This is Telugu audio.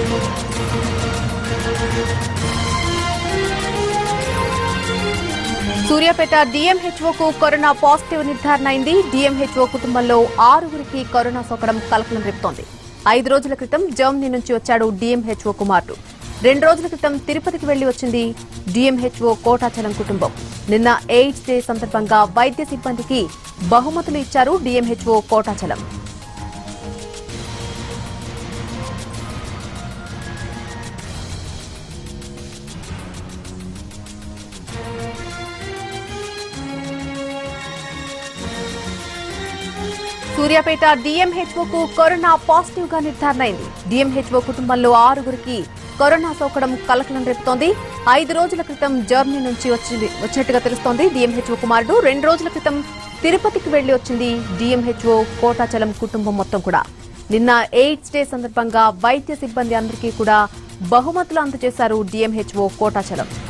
సూర్యాపేట డిఎంహెచ్ఓకు కరోనా పాజిటివ్ నిర్ధారణ అయింది డిఎంహెచ్ఓ కుటుంబంలో ఆరుగురికి కరోనా సోకడం కలకలం రేపుతోంది ఐదు రోజుల క్రితం జర్మనీ నుంచి వచ్చాడు డిఎంహెచ్ఓ కుమారుడు రెండు రోజుల క్రితం తిరుపతికి వెళ్లి వచ్చింది డిఎంహెచ్ఓ కోటాచలం కుటుంబం నిన్న ఎయిడ్స్ డే సందర్భంగా వైద్య సిబ్బందికి బహుమతులు ఇచ్చారు డిఎంహెచ్ఓ కోటాచలం సూర్యాపేట డిఎంహెచ్ఓకు కరోనా పాజిటివ్ గా నిర్ధారణ అయింది డిఎంహెచ్ఓ కుటుంబంలో ఆరుగురికి కరోనా సోకడం కలకలం రేపుతోంది ఐదు రోజుల క్రితం జర్మనీ నుంచి వచ్చింది వచ్చినట్టుగా తెలుస్తోంది డిఎంహెచ్ఓ కుమారుడు రెండు రోజుల క్రితం తిరుపతికి వెళ్లి వచ్చింది డిఎంహెచ్ఓ కోటాచలం కుటుంబం మొత్తం కూడా నిన్న ఎయిడ్స్ డే సందర్భంగా వైద్య సిబ్బంది అందరికీ కూడా బహుమతులు అందజేశారు డిఎంహెచ్ఓ కోటాచలం